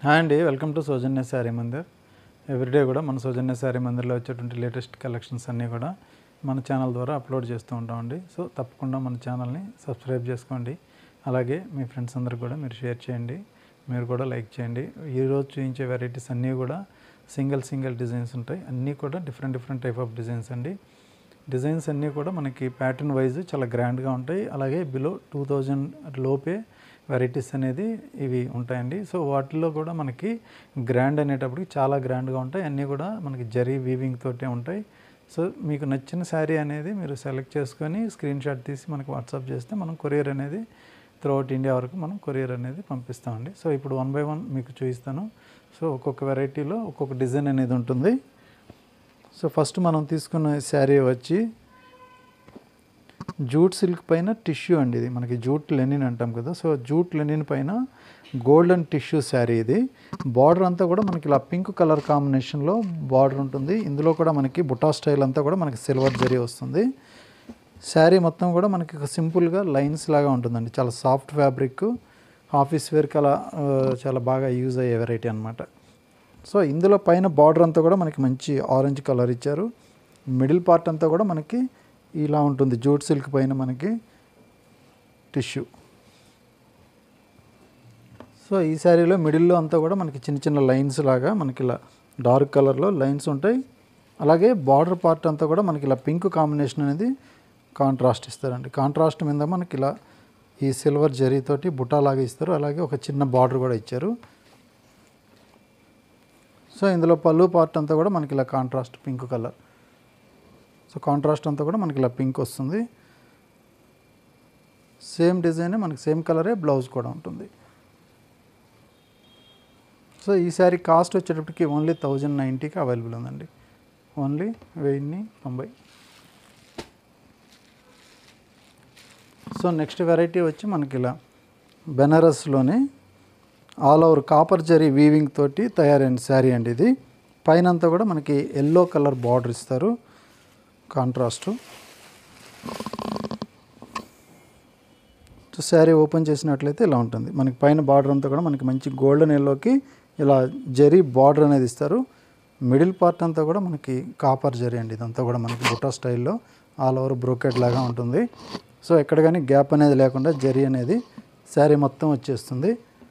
hi అండి welcome to Soujanya saree Mandir everyday కూడా మన సౌజన్య శారీ మందిర్లో వచ్చేటువంటి లేటెస్ట్ కలెక్షన్స్ అన్నీ కూడా మన ఛానల్ ద్వారా అప్లోడ్ చేస్తూ ఉంటామండి సో తప్పకుండా మన ఛానల్ని సబ్స్క్రైబ్ చేసుకోండి అలాగే మీ ఫ్రెండ్స్ అందరికి కూడా మీరు షేర్ చేయండి మీరు కూడా లైక్ చేయండి ఈరోజు చూపించే వెరైటీస్ అన్నీ కూడా సింగిల్ సింగిల్ డిజైన్స్ ఉంటాయి అన్నీ కూడా different different type of designs అండి డిజైన్స్ అన్నీ కూడా మనకి ప్యాటర్న్ వైజ్ చాలా గ్రాండ్గా ఉంటాయి అలాగే బిలో టూ థౌజండ్ లోపే వెరైటీస్ అనేది ఇవి ఉంటాయండి సో వాటిల్లో కూడా మనకి గ్రాండ్ అనేటప్పటికి చాలా గ్రాండ్గా ఉంటాయి అన్నీ కూడా మనకి జరీ వీవింగ్ తోటే ఉంటాయి సో మీకు నచ్చిన శారీ అనేది మీరు సెలెక్ట్ చేసుకొని స్క్రీన్ షాట్ తీసి మనకు వాట్సాప్ చేస్తే మనం కొరియర్ అనేది త్రూఅవుట్ ఇండియా వరకు మనం కొరియర్ అనేది పంపిస్తామండి సో ఇప్పుడు వన్ బై వన్ మీకు చూపిస్తాను సో ఒక్కొక్క వెరైటీలో ఒక్కొక్క డిజైన్ అనేది ఉంటుంది సో ఫస్ట్ మనం తీసుకున్న శారీ వచ్చి జూట్ సిల్క్ పైన టిష్యూ అండి ఇది మనకి జూట్ లెనిన్ అంటాం కదా సో జూట్ లెనిన్ పైన గోల్డెన్ టిష్యూ శారీ ఇది బార్డర్ అంతా కూడా మనకి ఇలా పింక్ కలర్ కాంబినేషన్లో బార్డర్ ఉంటుంది ఇందులో కూడా మనకి బుటా స్టైల్ అంతా కూడా మనకి సిల్వర్ జరీ వస్తుంది శారీ మొత్తం కూడా మనకి ఒక సింపుల్గా లైన్స్ లాగా ఉంటుందండి చాలా సాఫ్ట్ ఫ్యాబ్రిక్ ఆఫీస్ వేర్కి అలా ఆ, చాలా బాగా యూజ్ అయ్యే వెరైటీ అనమాట సో ఇందులో పైన బార్డర్ అంతా కూడా మనకి మంచి ఆరెంజ్ కలర్ ఇచ్చారు మిడిల్ పార్ట్ అంతా కూడా మనకి ఇలా ఉంటుంది జూట్ సిల్క్ పైన మనకి టిష్యూ సో ఈ శారీలో మిడిల్లో అంతా కూడా మనకి చిన్న చిన్న లైన్స్ లాగా మనకి ఇలా డార్క్ కలర్లో లైన్స్ ఉంటాయి అలాగే బార్డర్ పార్ట్ అంతా కూడా మనకి ఇలా పింక్ కాంబినేషన్ అనేది కాంట్రాస్ట్ ఇస్తారండి కాంట్రాస్ట్ మీద మనకి ఇలా ఈ సిల్వర్ జరీతోటి బుటా లాగా ఇస్తారు అలాగే ఒక చిన్న బార్డర్ కూడా ఇచ్చారు సో ఇందులో పళ్ళు పార్ట్ అంతా కూడా మనకి ఇలా contrast pink colour so contrast అంతా కూడా మనకి ఇలా పింక్ వస్తుంది సేమ్ డిజైన్ మనకి సేమ్ కలరే బ్లౌజ్ కూడా ఉంటుంది సో ఈ శారీ కాస్ట్ వచ్చేటప్పటికి ఓన్లీ థౌజండ్ నైంటీకి అవైలబుల్ ఉందండి ఓన్లీ వెయ్యి తొంభై సో నెక్స్ట్ వెరైటీ వచ్చి మనకి ఇలా బెనారస్లోనే all over copper zari weaving తోటి తయారైన శారీ అండి ఇది పైన అంతా కూడా మనకి ఎల్లో కలర్ బార్డర్ ఇస్తారు కాంట్రాస్ట్ సో శారీ ఓపెన్ చేసినట్లయితే ఇలా ఉంటుంది మనకి పైన బార్డర్ అంతా కూడా మనకి మంచి గోల్డెన్ ఎల్లోకి ఇలా జరీ బార్డర్ అనేది ఇస్తారు మిడిల్ పార్ట్ అంతా కూడా మనకి కాపర్ జరీ అండి ఇదంతా కూడా మనకి బుట్టా స్టైల్లో ఆల్ ఓవర్ బ్రోకెట్ లాగా ఉంటుంది సో ఎక్కడ కానీ గ్యాప్ అనేది లేకుండా జరీ అనేది శారీ మొత్తం వచ్చేస్తుంది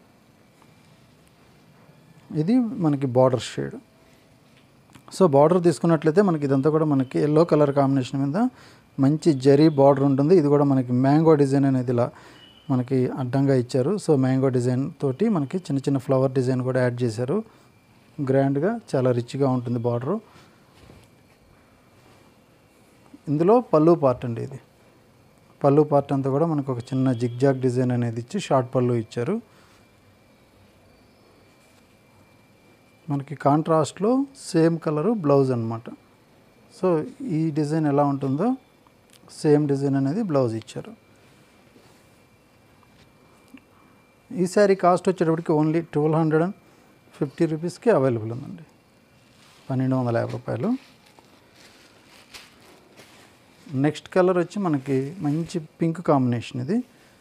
ఇది మనకి బార్డర్ షేడ్ సో బార్డర్ తీసుకున్నట్లయితే మనకి ఇదంతా కూడా మనకి ఎల్లో కలర్ కాంబినేషన్ మీద మంచి జరీ బార్డర్ ఉంటుంది ఇది కూడా మనకి మ్యాంగో డిజైన్ అనేది ఇలా మనకి అడ్డంగా ఇచ్చారు సో మ్యాంగో డిజైన్ తోటి మనకి చిన్న చిన్న ఫ్లవర్ డిజైన్ కూడా యాడ్ చేశారు గ్రాండ్గా చాలా రిచ్గా ఉంటుంది బార్డరు ఇందులో పళ్ళు పార్ట్ అండి ఇది పళ్ళు పార్ట్ అంతా కూడా మనకు ఒక చిన్న జిగ్జాగ్ డిజైన్ అనేది ఇచ్చి షార్ట్ పళ్ళు ఇచ్చారు మనకి కాంట్రాస్ట్లో సేమ్ కలరు బ్లౌజ్ అనమాట సో ఈ డిజైన్ ఎలా ఉంటుందో సేమ్ డిజైన్ అనేది బ్లౌజ్ ఇచ్చారు ఈ శారీ కాస్ట్ వచ్చేటప్పటికి only twelve hundred and fifty రూపీస్కి అవైలబుల్ ఉందండి పన్నెండు వందల యాభై రూపాయలు నెక్స్ట్ కలర్ వచ్చి మనకి మంచి పింక్ కాంబినేషన్ ఇది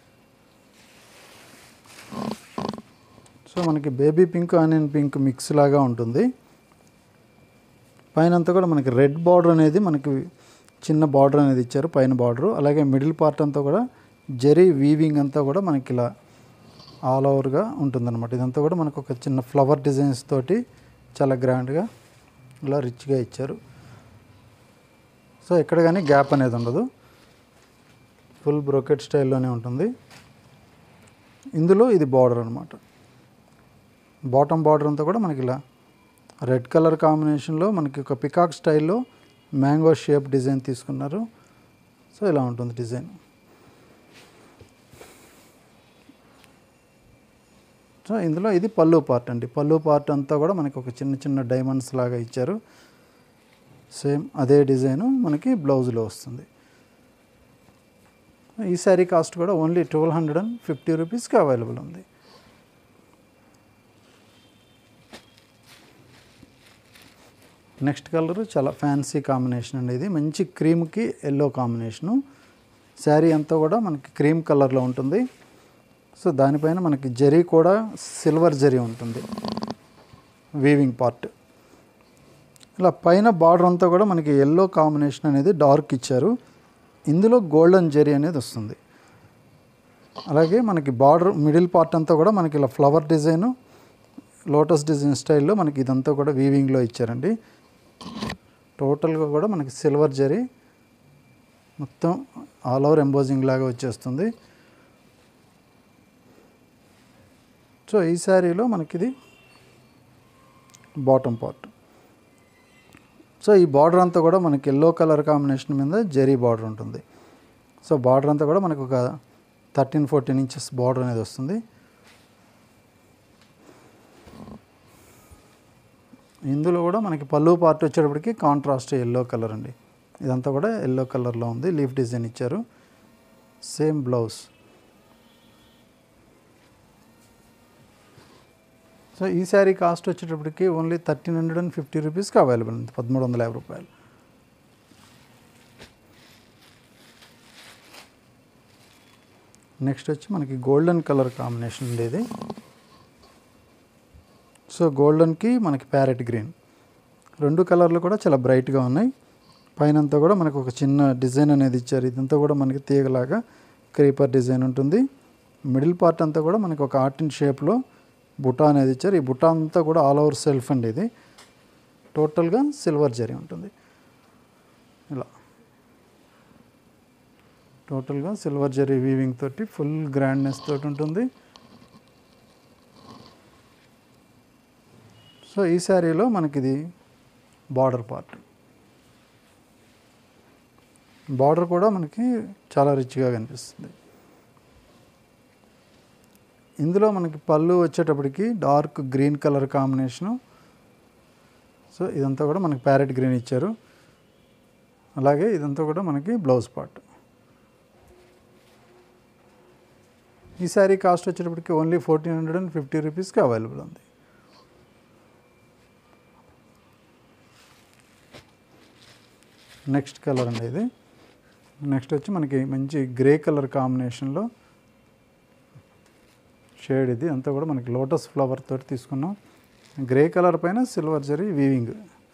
సో మనకి baby pink onion pink mix లాగా ఉంటుంది పైన అంతా కూడా మనకి రెడ్ బార్డర్ అనేది మనకి చిన్న బార్డర్ అనేది ఇచ్చారు పైన బార్డర్ అలాగే మిడిల్ పార్ట్ అంతా కూడా జరీ వీవింగ్ అంతా కూడా మనకి ఇలా ఆల్ ఓవర్గా ఉంటుందన్నమాట ఇదంతా కూడా మనకు ఒక చిన్న ఫ్లవర్ డిజైన్స్ తోటి చాలా గ్రాండ్గా ఇలా రిచ్గా ఇచ్చారు సో ఎక్కడ కానీ గ్యాప్ అనేది ఉండదు ఫుల్ బ్రోకెట్ స్టైల్లోనే ఉంటుంది ఇందులో ఇది బార్డర్ అనమాట బాటమ్ బార్డర్ అంతా కూడా మనకి ఇలా రెడ్ కలర్ కాంబినేషన్లో మనకి ఒక పికాక్ స్టైల్లో మ్యాంగో షేప్ డిజైన్ తీసుకున్నారు సో ఇలా ఉంటుంది డిజైన్ సో ఇందులో ఇది పళ్ళు పార్ట్ అండి పళ్ళు పార్ట్ అంతా కూడా మనకి ఒక చిన్న చిన్న డైమండ్స్ లాగా ఇచ్చారు సేమ్ అదే డిజైను మనకి బ్లౌజ్లో వస్తుంది ఈ శారీ కాస్ట్ కూడా only twelve hundred and fifty రూపీస్కి అవైలబుల్ ఉంది నెక్స్ట్ కలర్ చాలా ఫ్యాన్సీ కాంబినేషన్ అండి ఇది మంచి క్రీమ్కి ఎల్లో కాంబినేషను శారీ అంతా కూడా మనకి క్రీమ్ కలర్లో ఉంటుంది సో దానిపైన మనకి జరీ కూడా సిల్వర్ జరీ ఉంటుంది వీవింగ్ పార్ట్ ఇలా పైన బార్డర్ అంతా కూడా మనకి ఎల్లో కాంబినేషన్ అనేది డార్క్ ఇచ్చారు ఇందులో గోల్డెన్ జెరీ అనేది వస్తుంది అలాగే మనకి బార్డర్ మిడిల్ పార్ట్ అంతా కూడా మనకి ఇలా ఫ్లవర్ డిజైను లోటస్ డిజైన్ స్టైల్లో మనకి ఇదంతా కూడా వీవింగ్లో ఇచ్చారండి టోటల్గా కూడా మనకి సిల్వర్ జరీ మొత్తం ఆల్ ఓవర్ ఎంబోజింగ్ లాగా వచ్చేస్తుంది సో ఈ శారీలో మనకి ఇది బాటమ్ పార్ట్ సో ఈ బార్డర్ అంతా కూడా మనకి ఎల్లో కలర్ కాంబినేషన్ మీద జెరీ బార్డర్ ఉంటుంది సో బార్డర్ అంతా కూడా మనకు ఒక థర్టీన్ ఫోర్టీన్ ఇంచెస్ బార్డర్ అనేది వస్తుంది ఇందులో కూడా మనకి పళ్ళు పార్ట్ వచ్చేటప్పటికి కాంట్రాస్ట్ ఎల్లో కలర్ అండి ఇదంతా కూడా ఎల్లో కలర్లో ఉంది లీఫ్ డిజైన్ ఇచ్చారు సేమ్ బ్లౌజ్ సో ఈ శారీ కాస్ట్ వచ్చేటప్పటికి only thirteen hundred and fifty రూపీస్కి అవైలబుల్ ఉంది పదమూడు వందల యాభై రూపాయలు నెక్స్ట్ వచ్చి మనకి గోల్డెన్ కలర్ కాంబినేషన్ ఉండేది సో గోల్డెన్కి మనకి ప్యారెట్ గ్రీన్ రెండు కలర్లు కూడా చాలా బ్రైట్గా ఉన్నాయి పైన అంతా కూడా మనకు ఒక చిన్న డిజైన్ అనేది ఇచ్చారు ఇదంతా కూడా మనకి తీగలాగా క్రీపర్ డిజైన్ ఉంటుంది మిడిల్ పార్ట్ అంతా కూడా మనకి ఒక ఆర్ట్ ఇన్ షేప్లో బుటా అనేది ఇచ్చారు ఈ బుటా అంతా కూడా ఆల్ ఓవర్ సెల్ఫ్ అండి ఇది టోటల్గా సిల్వర్ జరీ ఉంటుంది ఇలా టోటల్గా సిల్వర్ జరీ వీవింగ్ తోటి ఫుల్ గ్రాండ్నెస్ తోటి ఉంటుంది సో ఈ శారీలో మనకి ఇది బార్డర్ పార్ట్ బార్డర్ కూడా మనకి చాలా రిచ్గా కనిపిస్తుంది ఇందులో మనకి పళ్ళు వచ్చేటప్పటికి dark green colour combination so ఇదంతా కూడా మనకి ప్యారెట్ గ్రీన్ ఇచ్చారు అలాగే ఇదంతా కూడా మనకి బ్లౌజ్ పార్ట్ ఈ శారీ కాస్ట్ వచ్చేటప్పటికి only fourteen hundred and fifty రూపీస్కి అవైలబుల్ ఉంది నెక్స్ట్ కలర్ అండి ఇది నెక్స్ట్ వచ్చి మనకి మంచి గ్రే కలర్ కాంబినేషన్లో షేడ్ ఇది అంతా కూడా మనకి లోటస్ ఫ్లవర్ తోటి తీసుకున్నాం గ్రే కలర్ పైన silver zari weaving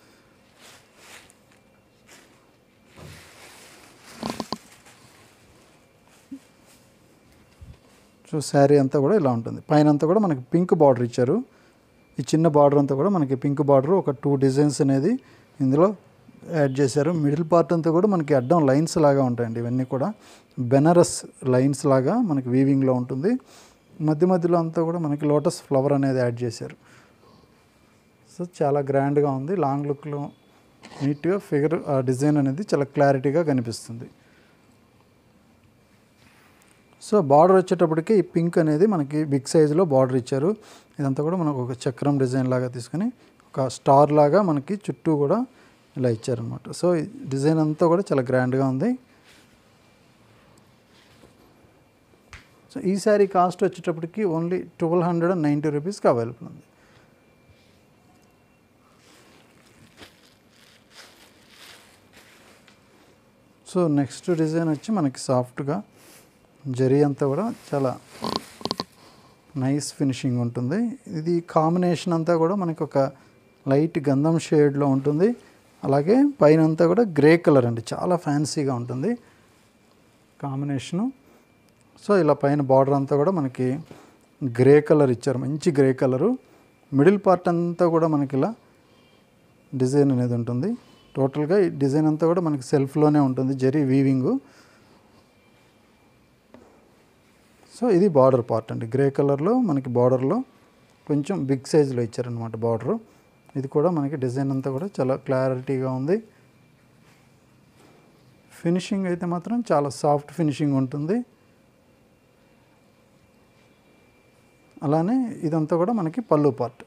so sari అంతా కూడా ఇలా ఉంటుంది పైన అంతా కూడా మనకి పింక్ బార్డర్ ఇచ్చారు ఈ చిన్న బార్డర్ అంతా కూడా మనకి పింక్ బార్డర్ ఒక టూ డిజైన్స్ అనేది ఇందులో యాడ్ చేశారు మిడిల్ పార్ట్ అంతా కూడా మనకి అడ్డం లైన్స్ లాగా ఉంటాయండి ఇవన్నీ కూడా బెనారస్ లైన్స్ లాగా మనకి వీవింగ్లో ఉంటుంది మధ్య మధ్యలో అంతా కూడా మనకి లోటస్ ఫ్లవర్ అనేది యాడ్ చేశారు సో చాలా గ్రాండ్గా ఉంది లాంగ్ లుక్లో నీట్గా ఫిగర్ ఆ డిజైన్ అనేది చాలా క్లారిటీగా కనిపిస్తుంది సో బార్డర్ వచ్చేటప్పటికి ఈ పింక్ అనేది మనకి బిగ్ సైజులో బార్డర్ ఇచ్చారు ఇదంతా కూడా మనకు ఒక చక్రం డిజైన్ లాగా తీసుకొని ఒక స్టార్ లాగా మనకి చుట్టూ కూడా ఇలా ఇచ్చారనమాట సో ఈ డిజైన్ అంతా కూడా చాలా గ్రాండ్గా ఉంది సో ఈ శారీ కాస్ట్ వచ్చేటప్పటికి only twelve hundred and ninety రూపీస్కి అవైలబుల్ ఉంది సో నెక్స్ట్ డిజైన్ వచ్చి మనకి సాఫ్ట్గా జరీ అంతా కూడా చాలా నైస్ ఫినిషింగ్ ఉంటుంది ఇది కాంబినేషన్ అంతా కూడా మనకి ఒక లైట్ గంధం షేడ్లో ఉంటుంది అలాగే పైన అంతా కూడా గ్రే కలర్ అండి చాలా ఫ్యాన్సీగా ఉంటుంది కాంబినేషను సో ఇలా పైన బార్డర్ అంతా కూడా మనకి గ్రే కలర్ ఇచ్చారు మంచి గ్రే కలరు మిడిల్ పార్ట్ అంతా కూడా మనకి ఇలా డిజైన్ అనేది ఉంటుంది టోటల్గా ఈ డిజైన్ అంతా కూడా మనకి సెల్ఫ్లోనే ఉంటుంది జరీ వీవింగు సో ఇది బార్డర్ పార్ట్ అండి గ్రే కలర్లో మనకి బార్డర్లో కొంచెం బిగ్ సైజులో ఇచ్చారనమాట బార్డరు ఇది కూడా మనకి డిజైన్ అంతా కూడా చాలా క్లారిటీగా ఉంది ఫినిషింగ్ అయితే మాత్రం చాలా సాఫ్ట్ ఫినిషింగ్ ఉంటుంది అలానే ఇదంతా కూడా మనకి పళ్ళు పార్ట్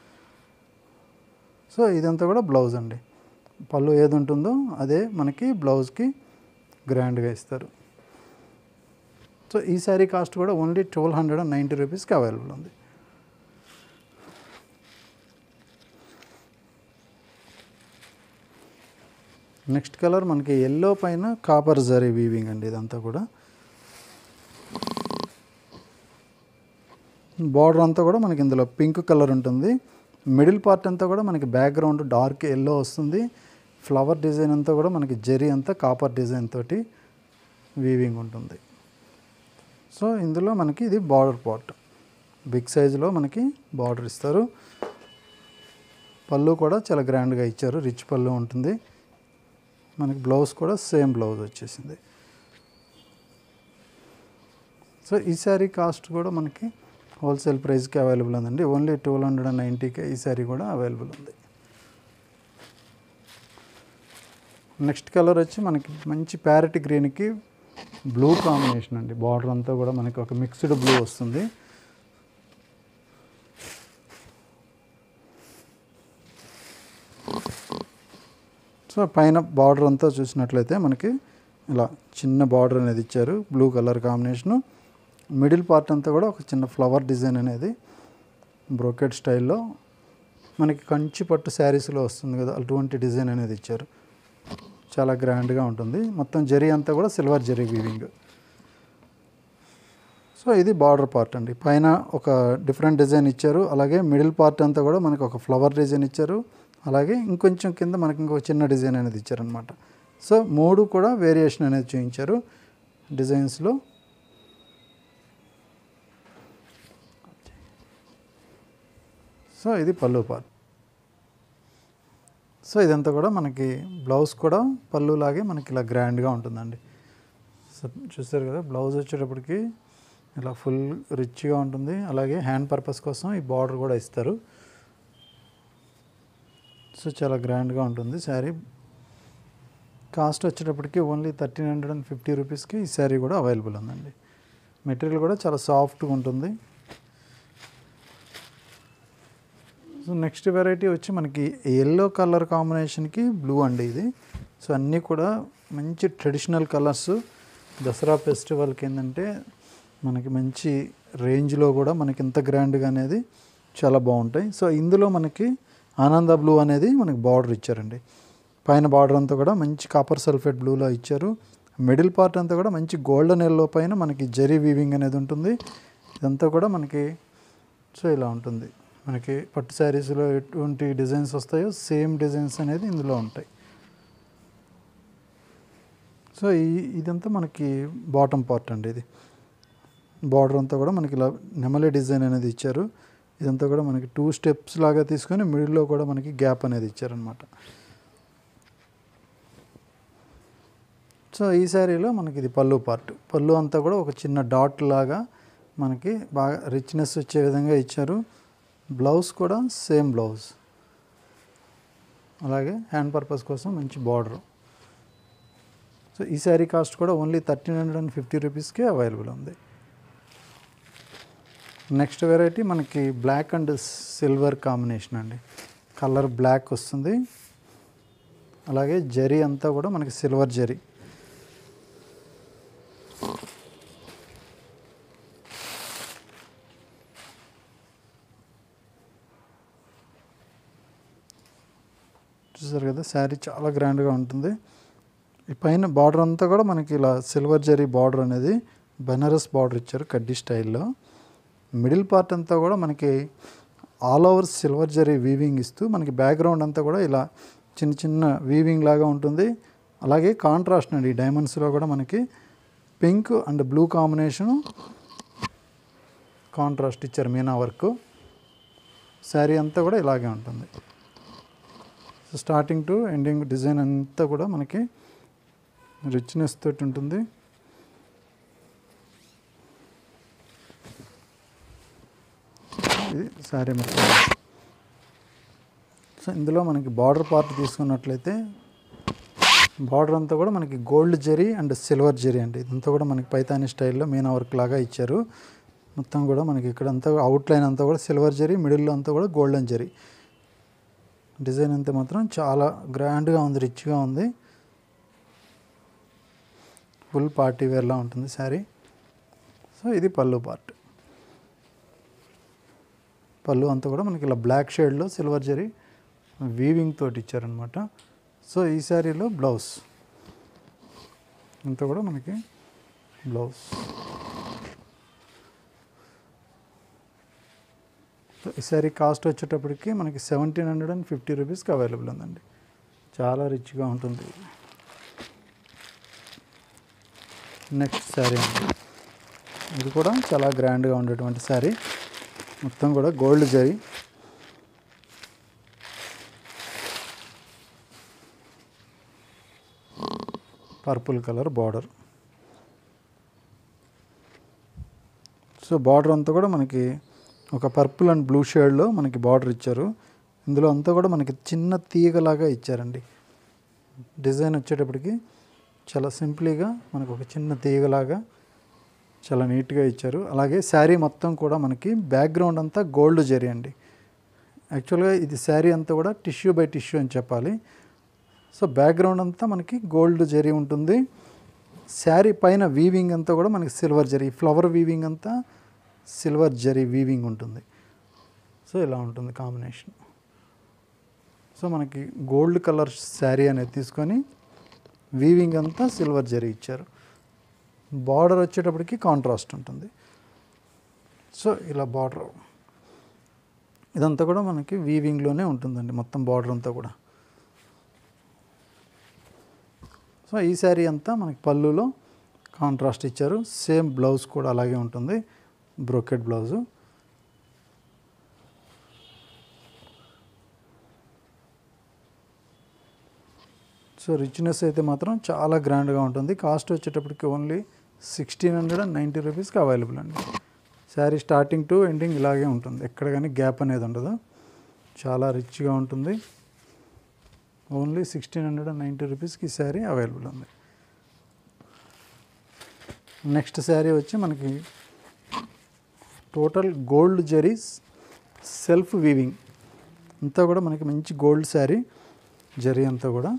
సో ఇదంతా కూడా బ్లౌజ్ అండి పళ్ళు ఏది ఉంటుందో అదే మనకి బ్లౌజ్కి గ్రాండ్గా ఇస్తారు సో ఈ శారీ కాస్ట్ కూడా only twelve hundred and ninety రూపీస్కి అవైలబుల్ ఉంది నెక్స్ట్ కలర్ మనకి ఎల్లో పైన కాపర్ జరీ వీవింగ్ అండి ఇదంతా కూడా బార్డర్ అంతా కూడా మనకి ఇందులో పింక్ కలర్ ఉంటుంది మిడిల్ పార్ట్ అంతా కూడా మనకి బ్యాక్గ్రౌండ్ డార్క్ ఎల్లో వస్తుంది ఫ్లవర్ డిజైన్ అంతా కూడా మనకి జెరీ అంతా కాపర్ డిజైన్ తోటి వీవింగ్ ఉంటుంది సో ఇందులో మనకి ఇది బార్డర్ పార్ట్ బిగ్ సైజులో మనకి బార్డర్ ఇస్తారు పళ్ళు కూడా చాలా గ్రాండ్గా ఇచ్చారు రిచ్ పళ్ళు ఉంటుంది మనకి బ్లౌజ్ కూడా సేమ్ బ్లౌజ్ వచ్చేసింది సో ఈ శారీ కాస్ట్ కూడా మనకి హోల్సేల్ ప్రైస్కి అవైలబుల్ ఉందండి ఓన్లీ టూ హండ్రెడ్ అండ్ నైంటీకే ఈ శారీ కూడా అవైలబుల్ ఉంది నెక్స్ట్ కలర్ వచ్చి మనకి మంచి ప్యారెట్ గ్రీన్కి బ్లూ కాంబినేషన్ అండి బార్డర్ అంతా కూడా మనకి ఒక మిక్స్డ్ బ్లూ వస్తుంది సో పైన బార్డర్ అంతా చూసినట్లయితే మనకి ఇలా చిన్న బార్డర్ అనేది ఇచ్చారు blue colour combination middle part అంతా కూడా ఒక చిన్న ఫ్లవర్ డిజైన్ అనేది బ్రోకెట్ స్టైల్లో మనకి కంచి పట్టు శారీస్లో వస్తుంది కదా అటువంటి డిజైన్ అనేది ఇచ్చారు చాలా గ్రాండ్గా ఉంటుంది మొత్తం జరీ అంతా కూడా సిల్వర్ జరీ వీవింగ్ సో ఇది బార్డర్ పార్ట్ అండి పైన ఒక డిఫరెంట్ డిజైన్ ఇచ్చారు అలాగే మిడిల్ పార్ట్ అంతా కూడా మనకి ఒక ఫ్లవర్ డిజైన్ ఇచ్చారు అలాగే ఇంకొంచెం కింద మనకి ఇంకొక చిన్న డిజైన్ అనేది ఇచ్చారనమాట సో మూడు కూడా వేరియేషన్ అనేది చూపించారు డిజైన్స్లో సో ఇది పళ్ళు పార్ట్ సో ఇదంతా కూడా మనకి బ్లౌజ్ కూడా పళ్ళు లాగే మనకి ఇలా గ్రాండ్గా ఉంటుందండి సో చూస్తారు కదా బ్లౌజ్ వచ్చేటప్పటికి ఇలా ఫుల్ రిచ్గా ఉంటుంది అలాగే హ్యాండ్ పర్పస్ కోసం ఈ బార్డర్ కూడా ఇస్తారు సో చాలా గ్రాండ్గా ఉంటుంది శారీ కాస్ట్ వచ్చేటప్పటికి only thirteen hundred and fifty రూపీస్కి ఈ శారీ కూడా అవైలబుల్ ఉందండి మెటీరియల్ కూడా చాలా సాఫ్ట్గా ఉంటుంది సో నెక్స్ట్ వెరైటీ వచ్చి మనకి ఎల్లో కలర్ కాంబినేషన్కి బ్లూ అండి ఇది సో అన్నీ కూడా మంచి ట్రెడిషనల్ కలర్స్ దసరా ఫెస్టివల్కి ఏంటంటే మనకి మంచి రేంజ్లో కూడా మనకి ఇంత గ్రాండ్గా అనేది చాలా బాగుంటాయి సో ఇందులో మనకి ఆనంద బ్లూ అనేది మనకి బార్డర్ ఇచ్చారండి పైన బార్డర్ అంతా కూడా మంచి కాపర్ సల్ఫేట్ బ్లూలో ఇచ్చారు మిడిల్ పార్ట్ అంతా కూడా మంచి గోల్డెన్ ఎల్లో పైన మనకి జరీ వీవింగ్ అనేది ఉంటుంది ఇదంతా కూడా మనకి సో ఇలా ఉంటుంది మనకి పట్టు శారీస్లో ఎటువంటి డిజైన్స్ వస్తాయో సేమ్ డిజైన్స్ అనేది ఇందులో ఉంటాయి సో ఈ ఇదంతా మనకి బాటమ్ పార్ట్ అండి ఇది బార్డర్ అంతా కూడా మనకి ఇలా నెమలి డిజైన్ అనేది ఇచ్చారు ఇదంతా కూడా మనకి టూ స్టెప్స్ లాగా తీసుకొని మిడిల్లో కూడా మనకి గ్యాప్ అనేది ఇచ్చారనమాట సో ఈ శారీలో మనకి ఇది పళ్ళు పార్ట్ పళ్ళు అంతా కూడా ఒక చిన్న డాట్ లాగా మనకి బాగా రిచ్నెస్ వచ్చే విధంగా ఇచ్చారు బ్లౌజ్ కూడా సేమ్ బ్లౌజ్ అలాగే హ్యాండ్ పర్పస్ కోసం మంచి బార్డర్ సో ఈ శారీ కాస్ట్ కూడా only thirteen hundred and fifty రూపీస్కే అవైలబుల్ ఉంది నెక్స్ట్ వెరైటీ మనకి బ్లాక్ అండ్ సిల్వర్ కాంబినేషన్ అండి కలర్ బ్లాక్ వస్తుంది అలాగే జరీ అంతా కూడా మనకి సిల్వర్ జరీ చూసారు కదా శారీ చాలా గ్రాండ్గా ఉంటుంది ఈ పైన బార్డర్ అంతా కూడా మనకి ఇలా సిల్వర్ జరీ బార్డర్ అనేది బెనారస్ బార్డర్ ఇచ్చారు కడ్డీ స్టైల్లో మిడిల్ పార్ట్ అంతా కూడా మనకి all over silver zari weaving ఇస్తూ మనకి బ్యాక్గ్రౌండ్ అంతా కూడా ఇలా చిన్న చిన్న వీవింగ్ లాగా ఉంటుంది అలాగే కాంట్రాస్ట్ అండి ఈ డైమండ్స్లో కూడా మనకి pink and blue combination contrast ఇచ్చారు మీనా వర్క్ శారీ అంతా కూడా ఇలాగే ఉంటుంది so starting to ending design అంతా కూడా మనకి రిచ్నెస్ తోటి ఉంటుంది ఇది శారీ మొత్తం సో ఇందులో మనకి బార్డర్ పార్ట్ తీసుకున్నట్లయితే బార్డర్ అంతా కూడా మనకి gold zari and silver zari అండి ఇదంతా కూడా మనకి పైతాని స్టైల్లో మీనా వర్క్ లాగా ఇచ్చారు మొత్తం కూడా మనకి ఇక్కడ అంతా అవుట్లైన్ అంతా కూడా సిల్వర్ జరీ మిడిల్లో అంతా కూడా గోల్డెన్ జరీ డిజైన్ అంతా మాత్రం చాలా గ్రాండ్గా ఉంది రిచ్గా ఉంది ఫుల్ పార్టీ వేర్లా ఉంటుంది శారీ సో ఇది పళ్ళు పార్ట్ పళ్ళు అంతా కూడా మనకి ఇలా బ్లాక్ షేడ్లో సిల్వర్ జరీ వీవింగ్ తోటి ఇచ్చారనమాట సో ఈ శారీలో బ్లౌజ్ అంతా కూడా మనకి బ్లౌజ్ సో ఈ శారీ కాస్ట్ వచ్చేటప్పటికి మనకి సెవెంటీన్ హండ్రెడ్ అండ్ ఫిఫ్టీ రూపీస్కి అవైలబుల్ ఉందండి చాలా రిచ్గా ఉంటుంది నెక్స్ట్ శారీ అండి ఇది కూడా చాలా గ్రాండ్గా ఉండేటువంటి శారీ మొత్తం కూడా gold zari purple colour border so border అంతా కూడా మనకి ఒక పర్పుల్ అండ్ బ్లూ షేడ్లో మనకి బార్డర్ ఇచ్చారు ఇందులో అంతా కూడా మనకి చిన్న తీగలాగా ఇచ్చారండి డిజైన్ వచ్చేటప్పటికి చాలా సింప్లీగా మనకు ఒక చిన్న తీగలాగా చాలా నీట్గా ఇచ్చారు అలాగే శారీ మొత్తం కూడా మనకి బ్యాక్గ్రౌండ్ అంతా గోల్డ్ జరీ అండి యాక్చువల్గా ఇది శారీ అంతా కూడా టిష్యూ బై టిష్యూ అని చెప్పాలి సో బ్యాక్గ్రౌండ్ అంతా మనకి గోల్డ్ జరీ ఉంటుంది శారీ పైన వీవింగ్ అంతా కూడా మనకి సిల్వర్ జరీ ఫ్లవర్ వీవింగ్ అంతా సిల్వర్ జరీ వీవింగ్ ఉంటుంది సో ఇలా ఉంటుంది కాంబినేషన్ సో మనకి గోల్డ్ కలర్ శారీ అనేది తీసుకొని వీవింగ్ అంతా సిల్వర్ జరీ ఇచ్చారు బార్డర్ వచ్చేటప్పటికి కాంట్రాస్ట్ ఉంటుంది సో ఇలా బార్డర్ ఇదంతా కూడా మనకి వీవింగ్లోనే ఉంటుందండి మొత్తం బార్డర్ అంతా కూడా సో ఈ శారీ అంతా మనకి పళ్ళులో కాంట్రాస్ట్ ఇచ్చారు సేమ్ బ్లౌజ్ కూడా అలాగే ఉంటుంది బ్రోకెట్ బ్లౌజు సో రిచ్నెస్ అయితే మాత్రం చాలా గ్రాండ్గా ఉంటుంది కాస్ట్ వచ్చేటప్పటికి only sixteen hundred and ninety రూపీస్కి అవైలబుల్ అండి శారీ స్టార్టింగ్ టు ఎండింగ్ ఇలాగే ఉంటుంది ఎక్కడ కానీ గ్యాప్ అనేది ఉండదు చాలా రిచ్గా ఉంటుంది only sixteen hundred and ninety రూపీస్కి ఈ శారీ అవైలబుల్ ఉంది నెక్స్ట్ శారీ వచ్చి మనకి total gold zaris self weaving అంతా కూడా మనకి మంచి గోల్డ్ శారీ జరీ అంతా కూడా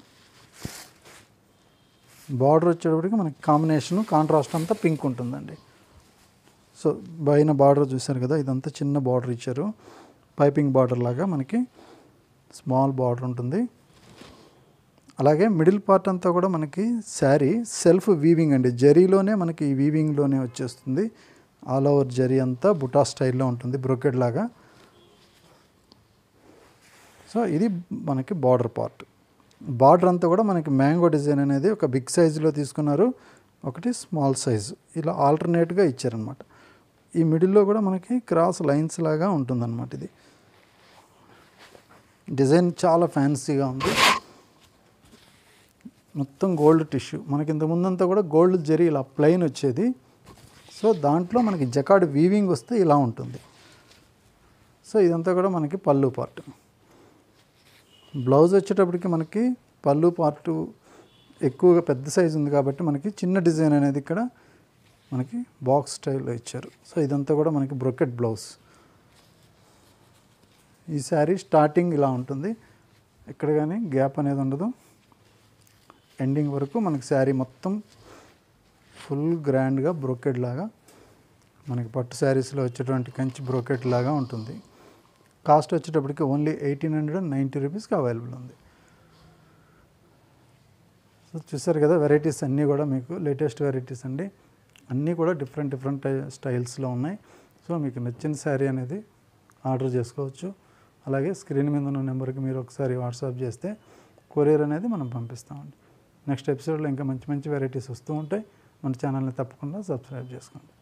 బార్డర్ వచ్చేటప్పటికి మనకి కాంబినేషన్ కాంట్రాస్ట్ అంతా పింక్ ఉంటుందండి సో పైన బార్డర్ చూశారు కదా ఇదంతా చిన్న బార్డర్ ఇచ్చారు పైపింగ్ బార్డర్ లాగా మనకి స్మాల్ బార్డర్ ఉంటుంది అలాగే మిడిల్ పార్ట్ అంతా కూడా మనకి శారీ సెల్ఫ్ వీవింగ్ అండి జరీలోనే మనకి ఈ వీవింగ్లోనే వచ్చేస్తుంది ఆల్ ఓవర్ జరీ అంతా బుటా స్టైల్లో ఉంటుంది బ్రొకెడ్ లాగా సో ఇది మనకి బార్డర్ పార్ట్ బార్డర్ అంతా కూడా మనకి మ్యాంగో డిజైన్ అనేది ఒక బిగ్ సైజులో తీసుకున్నారు ఒకటి స్మాల్ సైజు ఇలా ఆల్టర్నేట్గా ఇచ్చారనమాట ఈ మిడిల్లో కూడా మనకి క్రాస్ లైన్స్ లాగా ఉంటుందన్నమాట ఇది డిజైన్ చాలా ఫ్యాన్సీగా ఉంది మొత్తం గోల్డ్ టిష్యూ మనకి ఇంత ముందంతా కూడా గోల్డ్ జరీ ఇలా ప్లెయిన్ వచ్చేది సో దాంట్లో మనకి జకాడ్ వీవింగ్ వస్తే ఇలా ఉంటుంది సో ఇదంతా కూడా మనకి పళ్ళు పార్ట్ బ్లౌజ్ వచ్చేటప్పటికి మనకి పళ్ళు పార్టు ఎక్కువగా పెద్ద సైజు ఉంది కాబట్టి మనకి చిన్న డిజైన్ అనేది ఇక్కడ మనకి బాక్స్ స్టైల్లో ఇచ్చారు సో ఇదంతా కూడా మనకి బ్రొకెట్ బ్లౌజ్ ఈ శారీ స్టార్టింగ్ ఇలా ఉంటుంది ఇక్కడ కానీ గ్యాప్ అనేది ఉండదు ఎండింగ్ వరకు మనకి శారీ మొత్తం ఫుల్ గ్రాండ్గా బ్రోకెడ్ లాగా మనకి పట్టు శారీస్లో వచ్చేటువంటి కంచి బ్రోకెట్ లాగా ఉంటుంది కాస్ట్ వచ్చేటప్పటికి only eighteen hundred and ninety రూపీస్కి అవైలబుల్ ఉంది సో చూసారు కదా వెరైటీస్ అన్నీ కూడా మీకు లేటెస్ట్ వెరైటీస్ అండి అన్నీ కూడా డిఫరెంట్ డిఫరెంట్ స్టైల్స్లో ఉన్నాయి సో మీకు నచ్చిన శారీ అనేది ఆర్డర్ చేసుకోవచ్చు అలాగే స్క్రీన్ మీద ఉన్న నెంబర్కి మీరు ఒకసారి వాట్సాప్ చేస్తే కొరియర్ అనేది మనం పంపిస్తామండి నెక్స్ట్ ఎపిసోడ్లో ఇంకా మంచి మంచి వెరైటీస్ వస్తూ ఉంటాయి మన ఛానల్ని తప్పకుండా సబ్స్క్రైబ్ చేసుకోండి